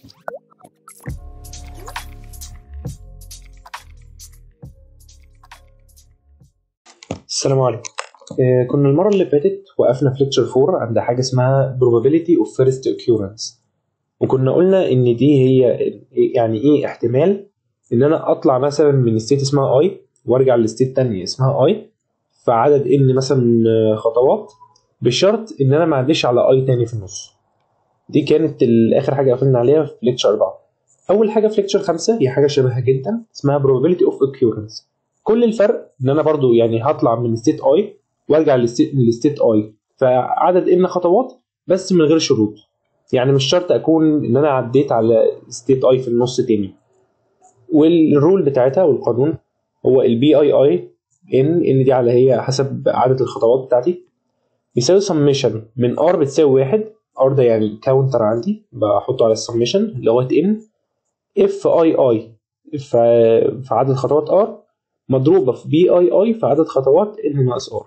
السلام عليكم آه، كنا المرة اللي فاتت وقفنا في ليكتشر 4 عند حاجة اسمها probability of first occurrence وكنا قلنا إن دي هي يعني إيه احتمال إن أنا أطلع مثلا من ستيت اسمها I وأرجع لستيت تانية اسمها I في عدد إن مثلا آه، خطوات بشرط إن أنا ما أعديش على I تاني في النص دي كانت ال- آخر حاجة قفلنا عليها في ليكتشر 4 أول حاجة في ليكتشر 5 هي حاجة شبهها جدا اسمها probability of occurrence كل الفرق ان انا برضو يعني هطلع من ستيت اي وارجع لستيت لستيت اي فعدد ان خطوات بس من غير شروط يعني مش شرط اكون ان انا عديت على ستيت اي في النص تاني والرول بتاعتها والقانون هو البي اي اي ان ان دي على هي حسب عدد الخطوات بتاعتي بيساوي سميشن من ار بتساوي واحد ار ده يعني كاونتر عندي بحطه على السميشن لغايه ان اف اي اي في عدد خطوات ار مضروبة في بي اي اي في عدد خطوات ان ناقص ار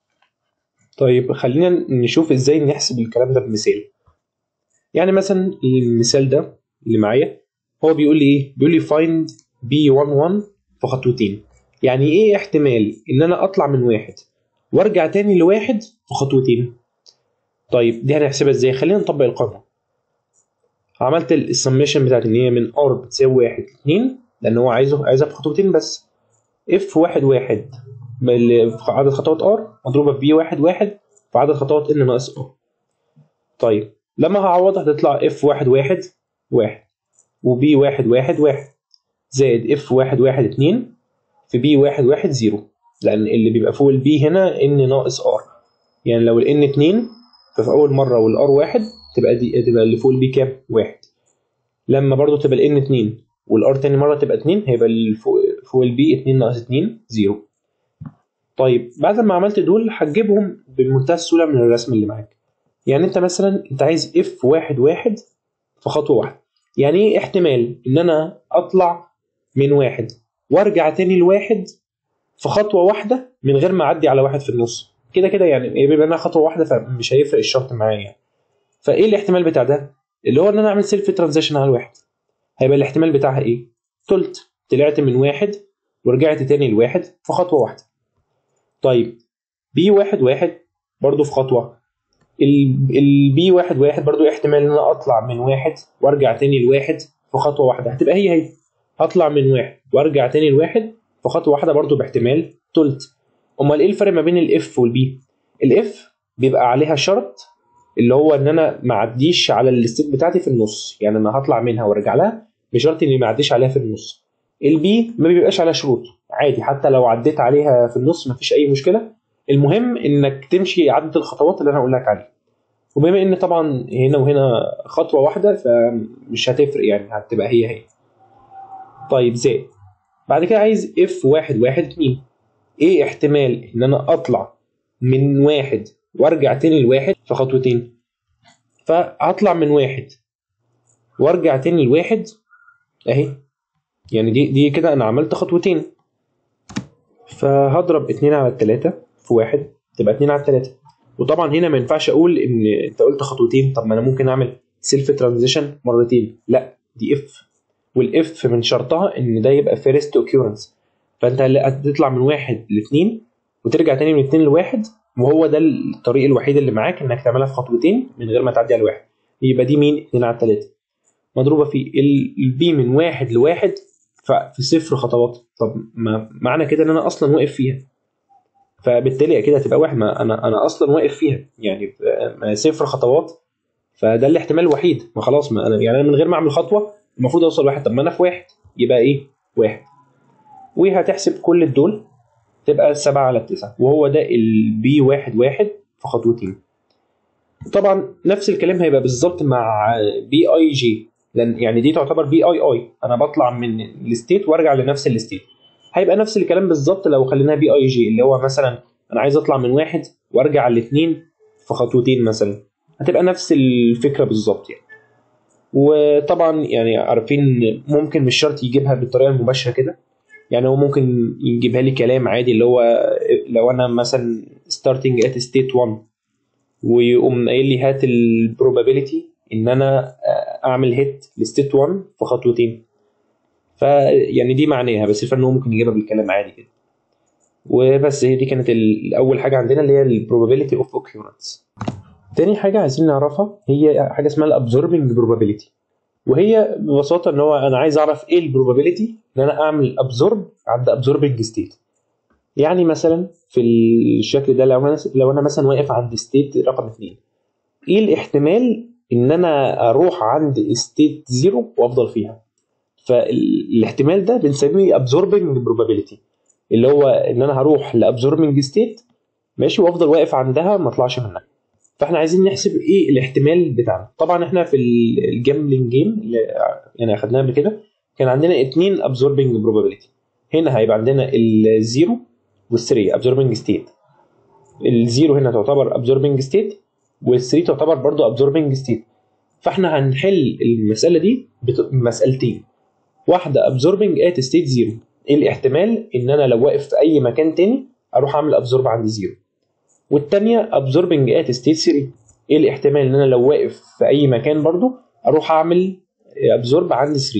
طيب خلينا نشوف ازاي نحسب الكلام ده بمثال يعني مثلا المثال ده اللي معايا هو بيقول لي ايه بيقول لي find B11 في خطوتين يعني ايه احتمال ان انا اطلع من واحد وارجع تاني لواحد في خطوتين طيب دي هنحسبها ازاي خلينا نطبق القانون عملت السميشن بتاعت ان هي من ار بتساوي واحد اتنين لان هو عايزه عايزها في خطوتين بس اف واحد واحد بال- في عدد خطوات ار مضروبة في بي واحد واحد في عدد خطوات ان ناقص ار طيب لما هعوض هتطلع اف واحد واحد واحد وبي واحد واحد واحد زائد اف واحد واحد اتنين في بي واحد واحد زيرو لأن اللي بيبقى فوق البي هنا ان ناقص ار يعني لو الان اتنين ففي أول مرة والار واحد تبقى دي تبقى اللي فوق البي كام؟ واحد لما برضو تبقى الان اتنين والار تاني مرة تبقى اتنين هيبقى اللي فوق فوق البي اتنين ناقص اتنين زيرو طيب بعد ما عملت دول هتجيبهم بمنتهى السهولة من الرسم اللي معاك يعني انت مثلا انت عايز اف واحد واحد في خطوة واحدة يعني ايه احتمال ان انا اطلع من واحد وارجع تاني لواحد في خطوة واحدة من غير ما اعدي على واحد في النص كده كده يعني بيبقى انها خطوة واحدة فمش هيفرق الشرط معايا يعني. فايه الاحتمال بتاع ده اللي هو ان انا اعمل سيلف ترانزيشن على الواحد هيبقى الاحتمال بتاعها ايه تلت طلعت من واحد ورجعت تاني لواحد في خطوة واحدة طيب بي واحد واحد برضو في خطوة البي واحد واحد برضو احتمال ان انا اطلع من واحد وارجع تاني لواحد في خطوة واحدة هتبقى هي هي هطلع من واحد وارجع تاني لواحد في خطوة واحدة برضو باحتمال تلت امال ايه الفرق ما بين الاف والبي الاف بيبقى عليها شرط اللي هو ان انا ما اعديش على الستيت بتاعتي في النص يعني انا هطلع منها وارجع لها بشرط اني ما اعديش عليها في النص البي ما بيبقاش عليها شروط عادي حتى لو عديت عليها في النص ما فيش اي مشكله المهم انك تمشي عدد الخطوات اللي انا هقول لك عليها وبما ان طبعا هنا وهنا خطوه واحده فمش هتفرق يعني هتبقى هي هي طيب زائد بعد كده عايز اف واحد واحد اتنين ايه احتمال ان انا اطلع من واحد وارجع تاني لواحد في خطوتين فهطلع من واحد وارجع تاني لواحد اهي يعني دي دي كده انا عملت خطوتين فهضرب اتنين على التلاتة في واحد تبقى اتنين على التلاتة وطبعا هنا ما ينفعش اقول ان انت قلت خطوتين طب ما انا ممكن اعمل سيلف ترانزيشن مرتين لا دي اف والاف من شرطها ان ده يبقى فيرست اوكيورنس فانت هتطلع من واحد لاثنين وترجع تاني من اتنين لواحد وهو ده الطريق الوحيد اللي معاك انك تعملها في خطوتين من غير ما تعدي على واحد يبقى دي مين؟ اتنين على التلاته مضروبه في البي من واحد لواحد في صفر خطوات طب ما معنى كده ان انا اصلا واقف فيها فبالتالي اكيد هتبقى واحد ما انا انا اصلا واقف فيها يعني صفر خطوات فده الاحتمال الوحيد ما خلاص ما انا يعني انا من غير ما اعمل خطوه المفروض اوصل واحد طب ما انا في واحد يبقى ايه؟ واحد وهتحسب كل الدول تبقى سبعة على التسعة وهو ده البي واحد واحد في خطوتين طبعا نفس الكلام هيبقى بالظبط مع بي اي جي لان يعني دي تعتبر بي اي اي انا بطلع من الستيت وارجع لنفس الستيت هيبقى نفس الكلام بالظبط لو خليناها بي اي جي اللي هو مثلا انا عايز اطلع من واحد وارجع لاثنين في خطوتين مثلا هتبقى نفس الفكره بالظبط يعني وطبعا يعني عارفين ممكن مش شرط يجيبها بالطريقه المباشره كده يعني هو ممكن يجيبها لي كلام عادي اللي هو لو انا مثلا starting at state 1 ويقوم قايل لي هات البروبابيلتي ان انا اعمل هيت لستيت 1 في خطوتين فيعني دي معناها بس الفرق ان هو ممكن يجيبها بالكلام عادي كده وبس هي دي كانت ال- اول حاجه عندنا اللي هي البروبابيلتي اوف occurrence تاني حاجه عايزين نعرفها هي حاجه اسمها الابزوربنج probability وهي ببساطه ان هو انا عايز اعرف ايه البروبابيلتي ان انا اعمل ابزورب عند ابزوربنج ستيت يعني مثلا في الشكل ده لو انا لو انا مثلا واقف عند ستيت رقم 2 ايه الاحتمال ان انا اروح عند ستيت زيرو وافضل فيها فالاحتمال ده بنسميه absorbing probability اللي هو ان انا هروح لابزوربنج ستيت ماشي وافضل واقف عندها ما اطلعش منها فاحنا عايزين نحسب ايه الاحتمال بتاعنا طبعا احنا في الجامبلينج جيم اللي يعني اخدناه قبل كده كان عندنا اتنين absorbing probability هنا هيبقى عندنا الزيرو والثري absorbing state الزيرو هنا تعتبر absorbing state والثري تعتبر برضو absorbing state فاحنا هنحل المساله دي بمسالتين واحده absorbing at state زيرو ايه الاحتمال ان انا لو واقف في اي مكان تاني اروح اعمل absorb عند زيرو والتانية absorbing at state 3 ايه الاحتمال ان انا لو واقف في اي مكان برضو اروح اعمل absorb عند 3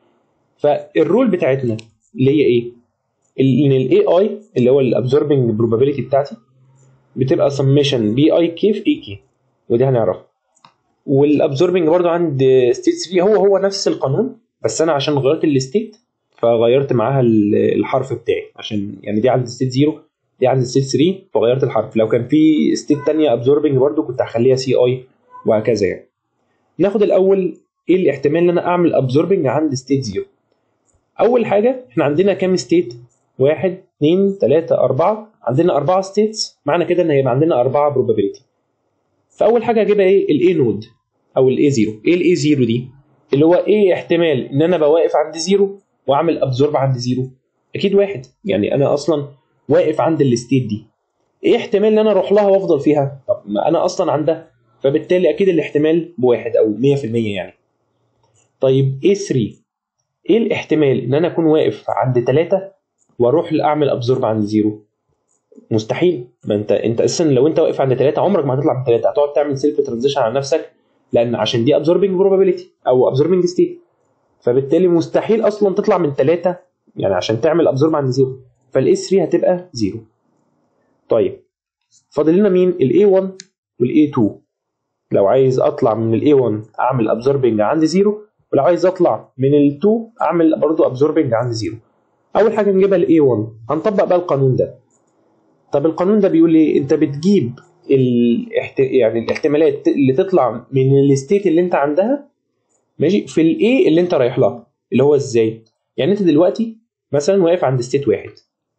فالرول بتاعتنا اللي هي ايه ان الاي اي اللي هو الابزوربنج probability بتاعتي بتبقى summation بي اي كي في اي كي ودي هنعرفها والابزوربنج برضو عند ستيت 3 هو هو نفس القانون بس انا عشان غيرت الستيت فغيرت معاها الحرف بتاعي عشان يعني دي عند ستيت 0 دي عند ستيت 3 فغيرت الحرف لو كان في ستيت تانية ابزوربنج برضو كنت هخليها سي اي وهكذا يعني ناخد الاول ايه الاحتمال ان انا اعمل ابزوربنج عند ستيت 0 اول حاجه احنا عندنا كام ستيت واحد اثنين ثلاثة أربعة عندنا أربعة ستيتس معنى كده إن هيبقى عندنا أربعة probability فأول حاجة هجيبها إيه الأي نود أو الأي زيرو إيه الأي زيرو دي اللي هو إيه احتمال إن أنا بواقف عند زيرو وأعمل أبزورب عند زيرو أكيد واحد يعني أنا أصلا واقف عند الستيت دي إيه احتمال إن أنا أروح لها وأفضل فيها طب ما أنا أصلا عندها فبالتالي أكيد الاحتمال بواحد أو 100% يعني طيب ايه 3 ايه الاحتمال ان انا اكون واقف عند 3 واروح اعمل ابزورب عند زيرو مستحيل ما انت انت اساسا لو انت واقف عند 3 عمرك ما هتطلع من 3 هتقعد تعمل سيلف ترانزيشن على نفسك لان عشان دي ابزوربنج probability او ابزوربنج ستيت فبالتالي مستحيل اصلا تطلع من 3 يعني عشان تعمل ابزورب عند زيرو فالاس 3 هتبقى زيرو طيب فاضل لنا مين الاي 1 والاي 2 لو عايز اطلع من الاي 1 اعمل ابزوربنج عند زيرو ولو عايز اطلع من ال 2 اعمل برضو ابزوربنج عند زيرو اول حاجه نجيبها الاي 1 هنطبق بقى القانون ده طب القانون ده بيقول ايه انت بتجيب الاحت... يعني الاحتمالات اللي تطلع من الستيت اللي انت عندها ماشي في الاي اللي انت رايح لها اللي هو ازاي يعني انت دلوقتي مثلا واقف عند ستيت واحد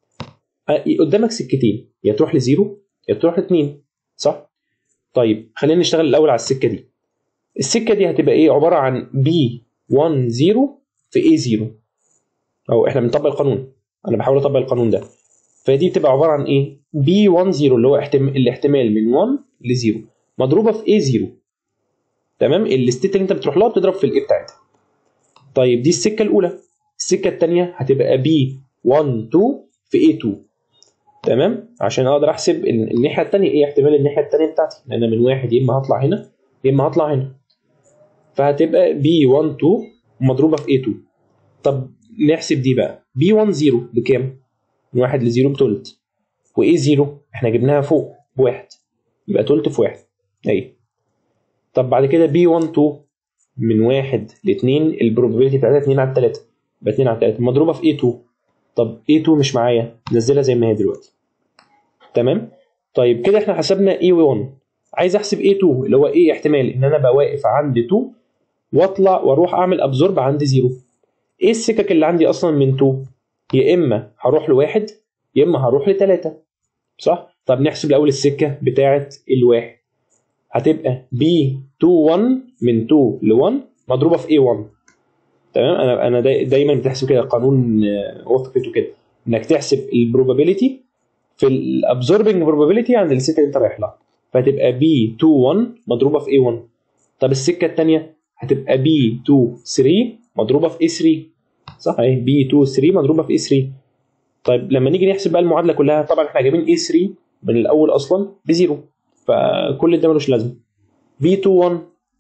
قدامك سكتين يا تروح لزيرو يا تروح لاتنين صح طيب خلينا نشتغل الاول على السكه دي السكه دي هتبقى ايه عباره عن بي 1 0 في اي 0 او احنا بنطبق القانون انا بحاول اطبق القانون ده فدي بتبقى عباره عن ايه بي 1 0 اللي هو احتمال الاحتمال من 1 ل 0 مضروبه في اي 0 تمام الستيت اللي انت بتروح لها بتضرب في الاي بتاعتها طيب دي السكه الاولى السكه الثانيه هتبقى بي 1 2 في اي 2 تمام عشان اقدر احسب الناحيه الثانيه ايه احتمال الناحيه الثانيه بتاعتي لان من واحد يا اما هطلع هنا يا اما هطلع هنا فهتبقى بي 1 2 مضروبه في اي 2 طب نحسب دي بقى بي 1 0 بكام؟ من 1 ل 0 بتلت واي 0 احنا جبناها فوق بواحد يبقى تلت في واحد اهي طب بعد كده بي 1 2 من 1 ل 2 البروبابيلتي بتاعتها 2 على 3 يبقى 2 على 3 مضروبه في اي 2 طب اي 2 مش معايا نزلها زي ما هي دلوقتي تمام طيب كده احنا حسبنا اي 1 عايز احسب اي 2 اللي هو ايه احتمال ان انا بواقف عند 2 واطلع واروح اعمل ابزورب عند 0 ايه السكك اللي عندي اصلا من 2 يا اما هروح لواحد يا اما هروح لثلاثة صح طب نحسب الاول السكه بتاعه الواحد هتبقى بي 2 1 من 2 ل 1 مضروبه في اي 1 تمام انا انا داي دايما بتحسب كده قانون وثقته كده انك تحسب البروبابيلتي في الابزوربنج بروبابيلتي عند السكه اللي انت رايح لها فهتبقى بي 2 1 مضروبه في اي 1 طب السكه الثانيه هتبقى بي 2 3 مضروبه في اي 3 صح اهي بي 2 3 مضروبه في اي 3 طيب لما نيجي نحسب بقى المعادله كلها طبعا احنا جايبين اي 3 من الاول اصلا بزيرو فكل ده ملوش لازمه بي 2 1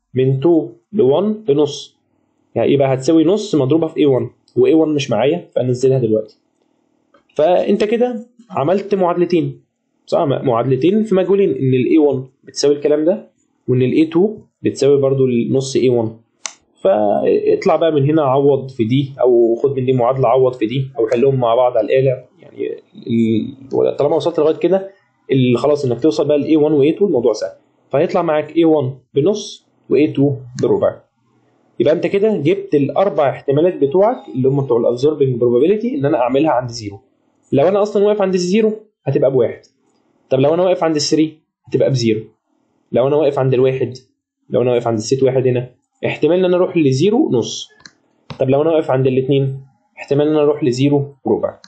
من 2 ل 1 بنص يعني يبقى هتساوي نص مضروبه في A1 و A1 مش معايا فانزلها دلوقتي فانت كده عملت معادلتين صح معادلتين في مجهولين ان ال A1 بتساوي الكلام ده وان ال A2 بتساوي برضو النص A1 فاطلع بقى من هنا عوض في دي او خد من دي معادله عوض في دي او حلهم مع بعض على الاله يعني ال- طالما وصلت لغايه كده ال- خلاص انك توصل بقى ل A1 و A2 الموضوع سهل فهيطلع معاك A1 بنص و A2 بربع يبقى انت كده جبت الاربع احتمالات بتوعك اللي هم بتوع الابزوربنج بروبابيلتي ان انا اعملها عند زيرو لو انا اصلا واقف عند الزيرو هتبقى بواحد طب لو انا واقف عند الثري هتبقى بزيرو لو انا واقف عند الواحد لو انا واقف عند الست واحد هنا احتمال ان انا اروح لزيرو نص طب لو انا واقف عند الاثنين احتمال ان انا اروح لزيرو ربع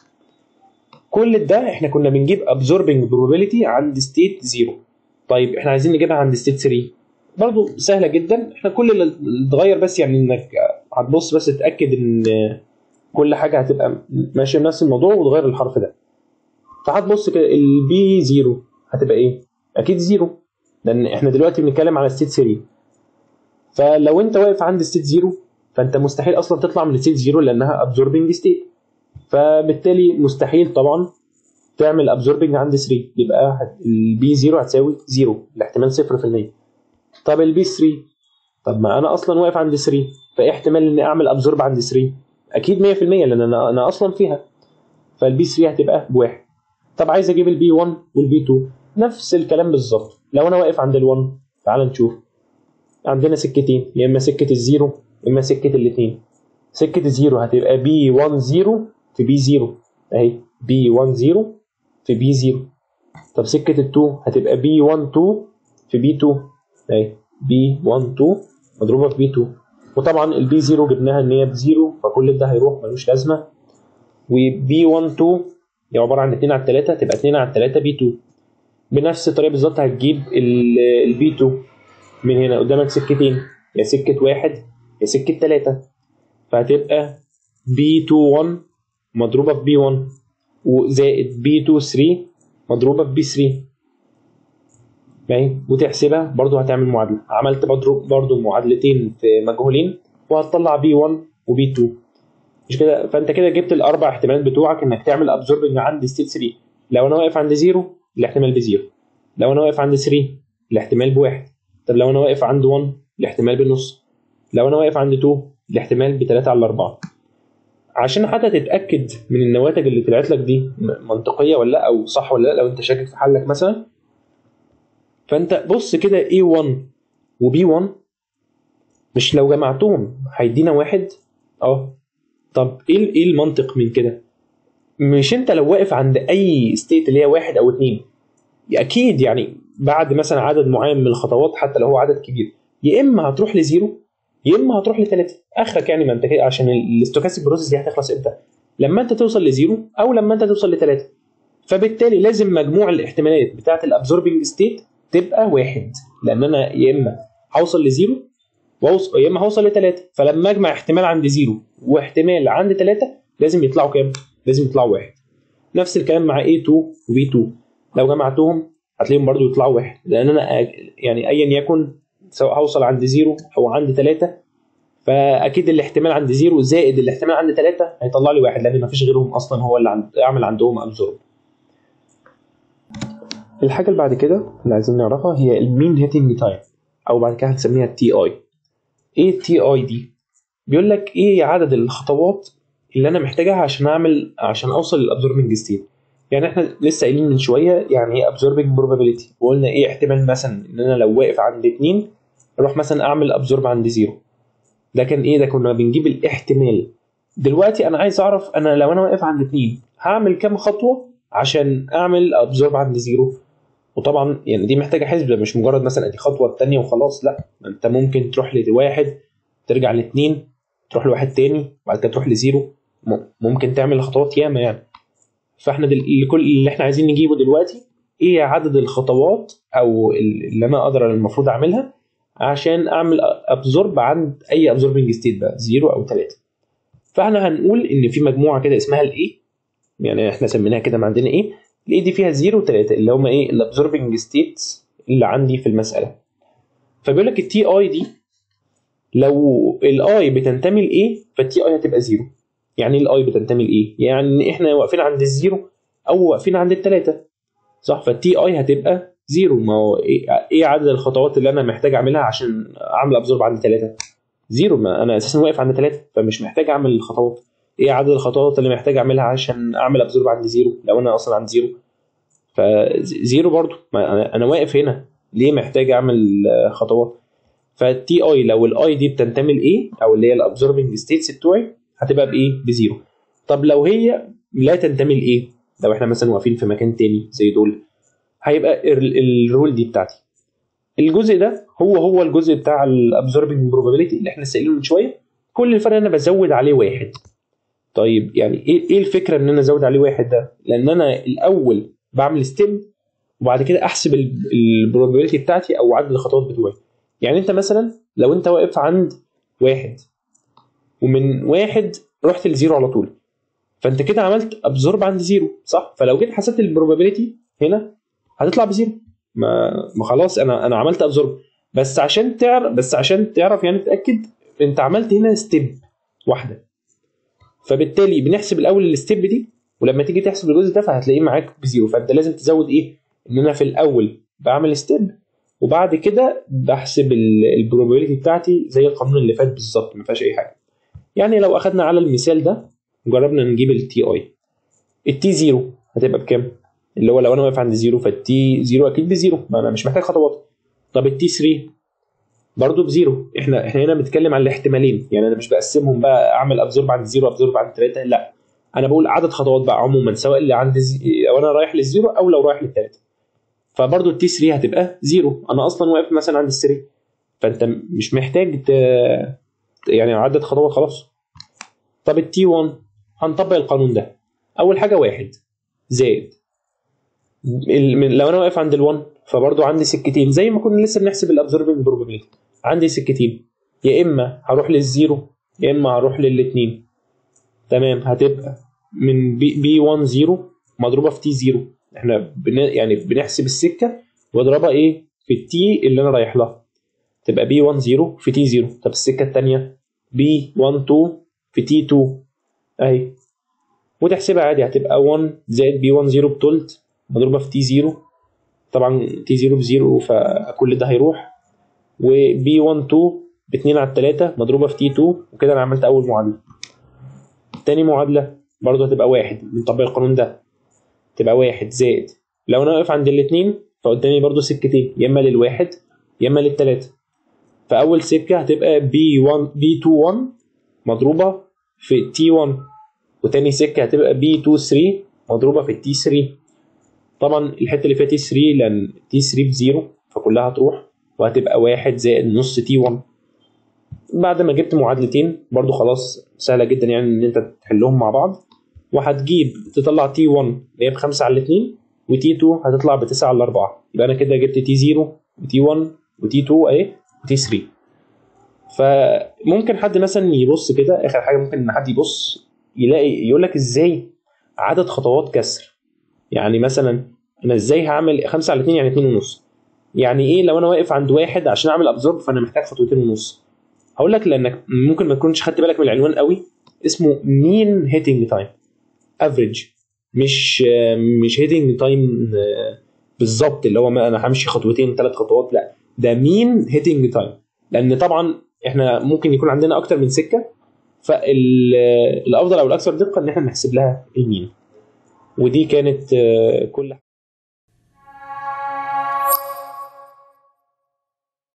كل ده احنا كنا بنجيب absorbing probability عند ستيت زيرو طيب احنا عايزين نجيبها عند ستيت 3 برضو سهله جدا احنا كل اللي اتغير بس يعني انك هتبص بس تتاكد ان كل حاجه هتبقى ماشيه بنفس الموضوع وتغير الحرف ده فهتبص كده البي زيرو هتبقى ايه؟ اكيد زيرو لان احنا دلوقتي بنتكلم على ستيت 3 فلو انت واقف عند ستيت زيرو فانت مستحيل اصلا تطلع من ستيت زيرو لانها ابزوربنج ستيت فبالتالي مستحيل طبعا تعمل ابزوربنج عند 3 يبقى البي 0 هتساوي 0 الاحتمال 0% طب البي 3 طب ما انا اصلا واقف عند 3 فايه احتمال اني اعمل ابزورب عند 3 اكيد 100% لان انا انا اصلا فيها فالبي 3 هتبقى بواحد طب عايز اجيب البي 1 والبي 2 نفس الكلام بالظبط لو انا واقف عند ال1 تعال نشوف عندنا سكتين يا اما سكه الزيرو يا اما سكه الاثنين سكه الزيرو هتبقى بي 1 0 في بي 0 اهي بي 1 0 في بي 0 طب سكه ال2 هتبقى بي 1 2 في بي 2 اهي بي 1 2 مضروبه في بي 2 وطبعا البي 0 جبناها ان هي بزيرو فكل ده هيروح ملوش لازمه وبي 1 2 هي عباره عن 2 على 3 تبقى 2 على 3 بي 2 بنفس الطريقه بالظبط هتجيب البي 2 من هنا قدامك سكتين يا سكه واحد يا سكه 3 فهتبقى بي 2 1 مضروبه في بي 1 وزائد بي 2 3 مضروبه في بي 3 ماشي وتحسبها برضو هتعمل معادله عملت برضو برضو معادلتين في مجهولين وهتطلع بي 1 وبي 2 مش كده فانت كده جبت الاربع احتمالات بتوعك انك تعمل ابزوربنج عند ستيت 3 لو انا واقف عند زيرو الاحتمال بزيرو لو انا واقف عند 3 الاحتمال بواحد طب لو انا واقف عند 1 الاحتمال بنص لو انا واقف عند 2 الاحتمال ب 3 على 4 عشان حتى تتاكد من النواتج اللي طلعت لك دي منطقيه ولا لا او صح ولا لا لو انت شاكك في حلك مثلا فانت بص كده A1 وB1 مش لو جمعتهم هيدينا واحد اه طب ايه ايه المنطق من كده؟ مش انت لو واقف عند اي ستيت اللي هي واحد او اتنين اكيد يعني بعد مثلا عدد معين من الخطوات حتى لو هو عدد كبير يا اما هتروح لزيرو يا اما هتروح لثلاثه اخرك يعني ما انت كده عشان الاستوكاستيك بروسيس دي هتخلص امتى؟ لما انت توصل لزيرو او لما انت توصل لثلاثه فبالتالي لازم مجموع الاحتمالات بتاعه الابزوربنج ستيت تبقى واحد لان انا يا اما هوصل لزيرو واوصل يا اما هوصل لثلاثه فلما اجمع احتمال عند زيرو واحتمال عند ثلاثه لازم يطلعوا كام؟ لازم يطلعوا واحد نفس الكلام مع A2 وB2 لو جمعتهم هتلاقيهم برضو يطلعوا واحد لان انا يعني ايا يكن سواء هوصل عند زيرو او عند ثلاثه فاكيد الاحتمال عند زيرو زائد الاحتمال عند ثلاثه هيطلع لي واحد لان مفيش غيرهم اصلا هو اللي عند اعمل عندهم ابزورب الحاجه اللي بعد كده اللي عايزين نعرفها هي المين هيتنج تايم او بعد كده هنسميها تي اي ايه التي اي دي بيقول لك ايه عدد الخطوات اللي انا محتاجها عشان اعمل عشان اوصل للابزوربنج ستيت يعني احنا لسه قايلين من شويه يعني ايه ابزوربنج بروبابيلتي وقلنا ايه احتمال مثلا ان انا لو واقف عند اتنين اروح مثلا اعمل ابزورب عند زيرو ده كان ايه ده كنا بنجيب الاحتمال دلوقتي انا عايز اعرف انا لو انا واقف عند اتنين هعمل كام خطوه عشان اعمل ابزورب عند زيرو وطبعا يعني دي محتاجه حسبه مش مجرد مثلا ادي خطوه الثانيه وخلاص لا انت ممكن تروح لواحد ترجع لاثنين تروح لواحد تاني بعد كده تروح لزيرو ممكن تعمل خطوات ياما يعني فاحنا دل... كل اللي احنا عايزين نجيبه دلوقتي ايه عدد الخطوات او اللي انا اقدر المفروض اعملها عشان اعمل ابزورب عند اي ابزوربنج ستيت بقى زيرو او ثلاثه فاحنا هنقول ان في مجموعه كده اسمها الاي يعني احنا سميناها كده ما عندنا ايه الاي دي فيها زيرو وثلاثه اللي هم ايه الابزوربنج ستيتس اللي عندي في المساله فبيقول لك التي اي دي لو الاي بتنتمي لايه فالتي اي هتبقى زيرو يعني ايه الاي بتنتمي لايه يعني احنا واقفين عند الزيرو او واقفين عند الثلاثه صح فالتي اي هتبقى زيرو ما هو ايه إيه عدد الخطوات اللي انا محتاج اعملها عشان اعمل ابزورب عند ثلاثه زيرو ما انا اساسا واقف عند ثلاثه فمش محتاج اعمل الخطوات ايه عدد الخطوات اللي محتاج اعملها عشان اعمل ابزورب عند زيرو لو انا اصلا عند زيرو فزيرو برضو ما أنا- انا واقف هنا ليه محتاج اعمل آه، خطوات فالتي اي لو الاي دي بتنتمي لايه او اللي هي الابزوربنج ستيتس بتوعي هتبقى بايه بزيرو طب لو هي لا تنتمي لايه لو احنا مثلا واقفين في مكان تاني زي دول هيبقى ال- الرول دي بتاعتي الجزء ده هو هو الجزء بتاع الابزوربنج بروبابيلتي اللي احنا سائلينه من شويه كل الفرق ان انا بزود عليه واحد طيب يعني ايه ايه الفكره ان انا ازود عليه واحد ده لان انا الاول بعمل ستيب وبعد كده احسب البروبابيلتي بتاعتي او عدد الخطوات بتوعي يعني انت مثلا لو انت واقف عند واحد ومن واحد رحت لزيرو على طول فانت كده عملت ابزورب عند زيرو صح فلو جيت حسبت البروبابيلتي هنا هتطلع بزيرو ما, ما خلاص انا انا عملت ابزورب بس عشان تعرف بس عشان تعرف يعني تتاكد انت عملت هنا ستيب واحده فبالتالي بنحسب الاول الستيب دي ولما تيجي تحسب الجزء ده فهتلاقيه معاك بزيرو فانت لازم تزود ايه ان انا في الاول بعمل ستيب وبعد كده بحسب البروبابيلتي بتاعتي زي القانون اللي فات بالظبط ما فيهاش اي حاجه يعني لو اخدنا على المثال ده جربنا نجيب التي اي التي زيرو هتبقى بكام اللي هو لو انا واقف عند زيرو فالتي زيرو اكيد بزيرو ما انا مش محتاج خطوات طب التي 3 برضه بزيرو احنا احنا هنا بنتكلم عن الاحتمالين يعني انا مش بقسمهم بقى اعمل ابزورب عند زيرو ابزورب عند ثلاثه لا انا بقول عدد خطوات بقى عموما سواء اللي عند زي... او انا رايح للزيرو او لو رايح للثلاثه فبرضه التي 3 هتبقى زيرو انا اصلا واقف مثلا عند الثري فانت مش محتاج ت... يعني عدد خطوات خلاص طب التي 1 هنطبق القانون ده اول حاجه واحد زائد ال- من- لو انا واقف عند ال1 فبرضه عندي سكتين زي ما كنا لسه بنحسب الابزوربنج بروبابيلتي عندي سكتين يا اما هروح للزيرو يا اما هروح للاثنين تمام هتبقى من بي, بي 1 0 مضروبه في تي 0 احنا بن يعني بنحسب السكه واضربها ايه في التي اللي انا رايح لها تبقى بي 1 0 في تي 0 طب السكه الثانيه بي 1 2 في تي 2 اهي وتحسبها عادي هتبقى 1 زائد بي 1 0 بتلت مضروبه في تي 0 طبعا تي 0 بزيرو فكل ده هيروح وبي 1 2 ب 2 على 3 مضروبه في تي 2 وكده انا عملت اول معادله تاني معادله برضه هتبقى واحد نطبق القانون ده تبقى واحد زائد لو انا واقف عند الاثنين فقدامي برضه سكتين يا اما للواحد يا اما للثلاثه فاول سكه هتبقى بي 1 بي 2 1 مضروبه في تي 1 وتاني سكه هتبقى بي 2 3 مضروبه في التي 3 طبعا الحته اللي فيها تي 3 لان تي 3 بزيرو فكلها هتروح وهتبقى واحد زائد نص تي 1 بعد ما جبت معادلتين برضو خلاص سهله جدا يعني ان انت تحلهم مع بعض وهتجيب تطلع تي 1 اللي هي بخمسه على الاثنين وتي 2 هتطلع بتسعه على الاربعه يبقى انا كده جبت تي 0 وتي 1 وتي 2 اهي وتي 3 فممكن حد مثلا يبص كده اخر حاجه ممكن ان حد يبص يلاقي يقول لك ازاي عدد خطوات كسر يعني مثلا انا ازاي هعمل 5 على 2 يعني 2 ونص يعني ايه لو انا واقف عند واحد عشان اعمل ابزورب فانا محتاج خطوتين ونص هقول لك لانك ممكن ما تكونش خدت بالك من العنوان قوي اسمه مين هيتنج تايم افريج مش مش هيتنج تايم بالظبط اللي هو ما انا همشي خطوتين ثلاث خطوات لا ده مين هيتنج تايم لان طبعا احنا ممكن يكون عندنا اكتر من سكه فالافضل او الاكثر دقه ان احنا نحسب لها المين ودي كانت آه، كل